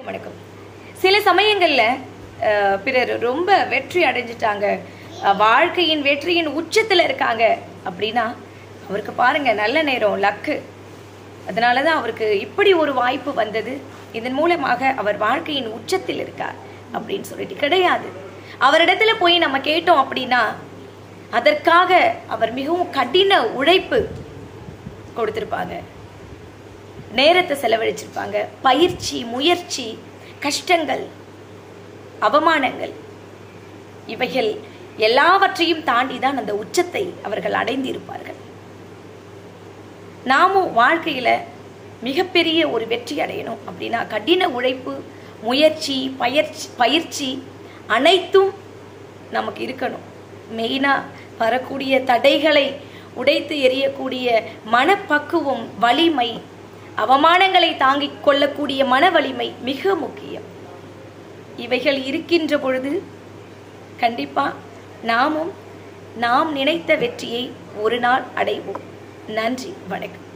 வணக்கம் சில சமயங்கள்ல அஹ், பிறர் ரொம்ப வெற்றி அடைஞ்சிட்டாங்க அஹ், வாழ்க்கையின் வெற்றியின் உச்சத்துல இருக்காங்க அப்படின்னா அவருக்கு பாருங்க நல்ல நேரம் லக்கு அதனால தான் அவருக்கு இப்படி ஒரு வாய்ப்பு வந்தது இதன் மூலமாக அவர் வாழ்க்கையின் உச்சத்தில் இருக்கார் அப்படின்னு சொல்லிட்டு கிடையாது அவரிடத்துல போய் நம்ம கேட்டோம் அப்படின்னா அதற்காக அவர் மிகவும் கடின உழைப்பு கொடுத்திருப்பாங்க நேரத்தை செலவழிச்சிருப்பாங்க பயிற்சி முயற்சி கஷ்டங்கள் அவமானங்கள் இவைகள் எல்லாவற்றையும் தாண்டி தான் அந்த உச்சத்தை அவர்கள் அடைந்திருப்பார்கள் நாமும் வாழ்க்கையில மிகப்பெரிய ஒரு வெற்றி அடையணும் அப்படின்னா கடின உழைப்பு முயற்சி பயிற்சி பயிற்சி அனைத்தும் நமக்கு இருக்கணும் மெயினாக வரக்கூடிய தடைகளை உடைத்து எறியக்கூடிய மனப்பக்குவம் வலிமை அவமானங்களை தாங்கிக் கொள்ளக்கூடிய மன வலிமை மிக முக்கியம் இவைகள் இருக்கின்ற பொழுது கண்டிப்பா நாமும் நாம் நினைத்த வெற்றியை ஒரு நாள் அடைவோம் நன்றி வணக்கம்